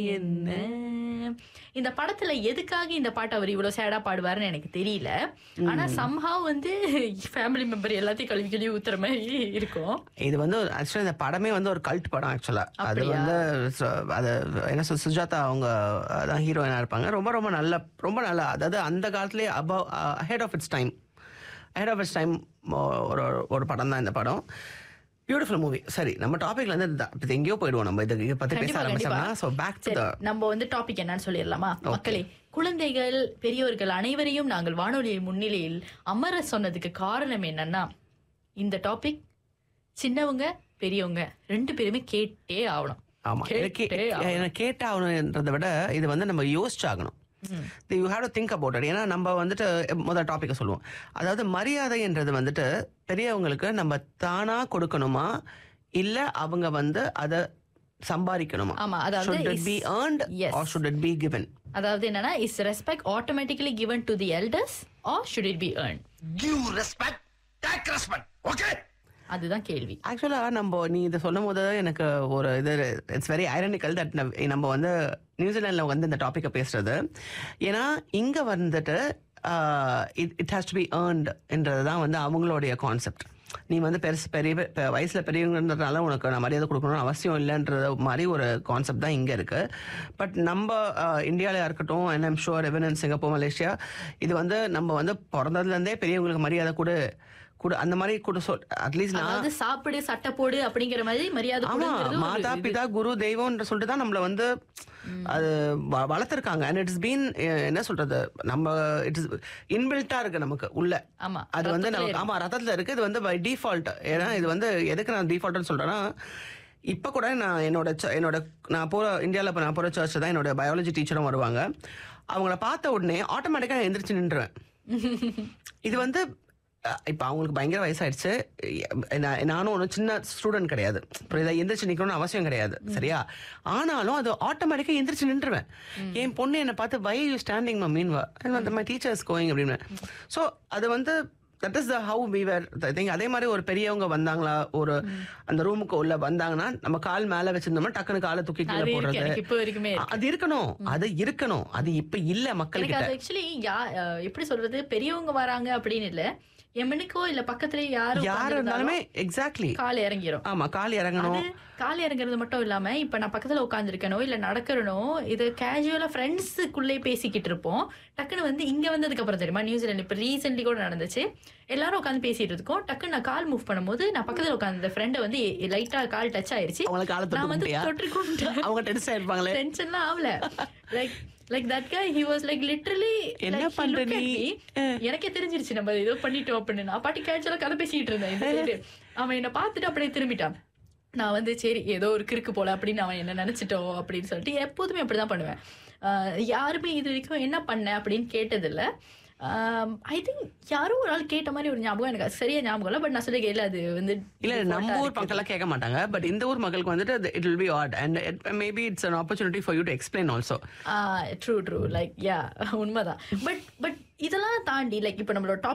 என்ன இந்த படத்துல எதுக்காக இந்த பாட்டு அவர் இவ்வளவு சேடா பாடுவாருன்னு எனக்கு தெரியல ஆனா சம்ஹாவ் வந்து ஃபேமிலி மெம்பர் எல்லாத்தையும் கழுவி கழுவி ஊத்துற மாதிரி இருக்கும் இது வந்து ஆக்சுவலா இந்த படமே வந்து ஒரு கல்ட் படம் ஆக்சுவலா அது அப்படியா? வந்து சு- அது என்ன சொல் சுஜாதா அவங்க தான் ஹீரோயினா இருப்பாங்க ரொம்ப ரொம்ப நல்ல ரொம்ப நல்ல அதாவது அந்த காலத்துலயே above head of its time head of its time ஒரு ஒரு படம் தான் இந்த படம் பியூட்டிஃபுல் மூவி சரி நம்ம டாபிக்ல இருந்து இந்த- இது எங்கேயோ போயிடுவோம் நம்ம இதை இதை பத்தி பேச கண்டிப்பா, ஆரம்பிச்சோம்னா கண்டிப்பா. ஸோ பேக் டு சரி த நம்ம வந்து டாபிக் என்னன்னு சொல்லிடலாமா மக்களே குழந்தைகள் பெரியோர்கள் அனைவரையும் நாங்கள் வானொலி முன்னிலையில் அமர சொன்னதுக்கு காரணம் என்னன்னா இந்த டாபிக் சின்னவங்க பெரியவங்க ரெண்டு பேருமே கேட்டே ஆகணும் ஆமா எனக்கு கேட்டே ஆகணும். எனக்கு கேட்டாகணுன்றதை விட இது வந்து நம்ம யோசிச்சாகணும் you have to think about it ஏன்னா நம்ம வந்துட்டு முதல் டாப்பிக்கை சொல்லுவோம் அதாவது மரியாதைன்றது வந்துட்டு பெரியவங்களுக்கு நம்ம தானா கொடுக்கணுமா இல்ல அவங்க வந்து அதை சம்பாதிக்கணுமா ஆமா, அதாவது should it is- be earned Yes. or should it be given அதாவது என்னன்னா is respect automatically given to the elders or should it be earned Give respect, take respect. Okay? அதுதான் கேள்வி ஆக்சுவலா நம்ம நீ இதை சொல்லும் போது எனக்கு ஒரு இது இட்ஸ் வெரி ஐரனிக்கல் தட் நம்ம வந்து நியூசிலாண்டில் வந்து இந்த டாப்பிக்கை பேசுறது ஏன்னா இங்க வந்துட்டு it it has to be ஏர்ன்ட்ன்றது தான் வந்து அவங்களுடைய கான்செப்ட் நீ வந்து பெருசு பெரிய பெ- வயசுல பெரியவங்கன்றதுனால உனக்கு நான் மரியாதை கொடுக்கணும்னு அவசியம் இல்லைன்றது மாதிரி ஒரு கான்செப்ட் தான் இங்க இருக்கு பட் நம்ம இந்தியாவில் இருக்கட்டும் அண்ட் ஐம் ஷுவர் எவன் இன் சிங்கப்பூர் மலேசியா இது வந்து நம்ம வந்து பிறந்ததுல இருந்தே பெரியவங்களுக்கு மரியாதை கொடு கொடு அந்த மாதிரி கொடு சொல் அட்லீஸ்ட் நான் அதாவது சாப்பிடு சட்டை போடு அப்படிங்கிற மாதிரி மரியாதை ஆமா கொடுங்கிறது ஒரு மாதா இது. பிதா குரு தெய்வம்ன்ற சொல்லிட்டு தான் நம்மள வந்து அது வ- வளர்த்திருக்காங்க அண்ட் இட்ஸ் பீன் என்ன சொல்றது நம்ம இட்ஸ் இன்பில்ட்டா இருக்கு நமக்கு உள்ள ஆமா அது வந்து ரத்தத்திலே நம்ம ஆமா ரத்தத்துல இருக்கு இது வந்து பை டிஃபால்ட் ஏன்னா இது வந்து எதுக்கு நான் டிஃபால்ட்னு சொல்றேன்னா இப்ப கூட நான் என்னோட ch- என்னோட நான் போற இந்தியாவில் இப்போ நான் போற சர்ச் தான் என்னோட பயாலஜி டீச்சரும் வருவாங்க அவங்கள பார்த்த உடனே ஆட்டோமேட்டிக்கா எந்திரிச்சு நின்றுவேன் இது வந்து அஹ், இப்ப அவங்களுக்கு பயங்கர வயசாயிடுச்சு எ- நான் நானும் ஒன்றும் சின்ன ஸ்டூடெண்ட் கிடையாது புரியுதா எந்திரிச்சு நிக்கணும்னு அவசியம் கிடையாது சரியா ஆனாலும் அது ஆட்டோமேட்டிக்கா எந்திரிச்சு நின்றுவேன் என் பொண்ணு என்னை பார்த்து வை யூ ஸ்டாண்டிங் மம்மீன் வந்து மை டீச்சர்ஸ் கோயிங் அப்படின்னு ஸோ அது வந்து that is the how we where I think அதே மாதிரி ஒரு பெரியவங்க வந்தாங்களா ஒரு அந்த ரூமுக்கு உள்ள வந்தாங்கன்னா நம்ம கால் மேல வச்சிருந்தோம்னா டக்குனு காலை தூக்கி கீழே அது இருக்கு போடுறது எனக்கு இப்போ வரைக்குமே இருக்கு. அது இருக்கணும் அது இருக்கணும் அது இப்ப இல்ல மக்கள் எனக்கு கிட்ட அது ஆக்சுவலி எப்படி சொல்றது பெரியவங்க வராங்க அப்படின்னு இல்ல எமனுக்கோ இல்ல பக்கத்துல யாரும் யார் இருந்தாலுமே எக்ஸாக்ட்லி கால் இறங்கிரும் ஆமா கால் இறங்கணும் அது கால் இறங்குறது மட்டும் இல்லாம இப்ப நான் பக்கத்துல உட்காந்துருக்கனோ இல்ல நடக்கிறனோ இது கேஜுவலா ஃப்ரெண்ட்ஸுக்குள்ளே பேசிக்கிட்டு இருப்போம் டக்குன்னு வந்து இங்க வந்ததுக்கு அப்புறம் தெரியுமா நியூசிலாந்து இப்ப ரீசென்ட்லி கூட நடந்துச்சு எல்லாரும் உட்காந்து பேசிட்டு இருக்கோம் டக்குன்னு நான் கால் மூவ் பண்ணும்போது நான் பக்கத்துல உட்காந்து ஃப்ரெண்டை வந்து லைட்டா கால் டச் ஆயிருச்சு அவங்கள காலை தொட்டு நான் வந்து கும்பிட்டியா? தொட்டு கும்பிட்டேன் அவங்க டென்ஷன் ஆயிருப்பாங்களே டென்ஷன்லாம் ஆகல like like that guy he was like literally என்ன like, he பண்ற looked at நீ? me. எனக்கே தெரிஞ்சிருச்சு நம்ம ஏதோ பண்ணிட்டோம் அப்படின்னு நான் பாட்டி கேட்சலா கதை பேசிட்டு இருந்தேன் இந்த side. அவன் என்ன பார்த்துட்டு அப்படியே திரும்பிட்டான் நான் வந்து சரி ஏதோ ஒரு கிறுக்கு போல அப்படின்னு அவன் என்ன நினைச்சிட்டோம் அப்படின்னு சொல்லிட்டு எப்போதுமே அப்படிதான் பண்ணுவேன் ஆஹ் யாருமே இது வரைக்கும் என்ன பண்ண அப்படின்னு கேட்டதில்ல ஐ திங்க் யாரோ ஒரு ஆள் கேட்ட மாதிரி ஒரு ஞாபகம் எனக்கு அது சரியா ஞாபகம் இல்லை பட் நான் சொல்லி இல்ல அது வந்து இல்ல default-ஆ நம்ம ஊர் இருக்கு. மக்கள்லாம் கேட்க மாட்டாங்க பட் இந்த ஊர் மக்களுக்கு வந்துட்டு it will be odd and maybe it's an opportunity for you to explain also true true like yeah உண்மைதான் பட் பட் இதெல்லாம் தாண்டி லைக் இப்போ நம்மளோட